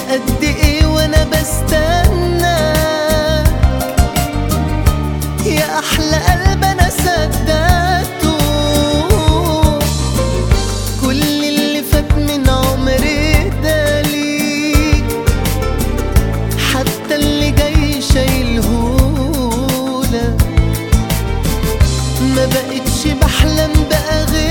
قد ايه وانا بستناك يا احلى قلب انا صدقته كل اللي فات من عمري ده ليك حتى اللي جاي شايلهولك ما بقتش بحلم بقى غير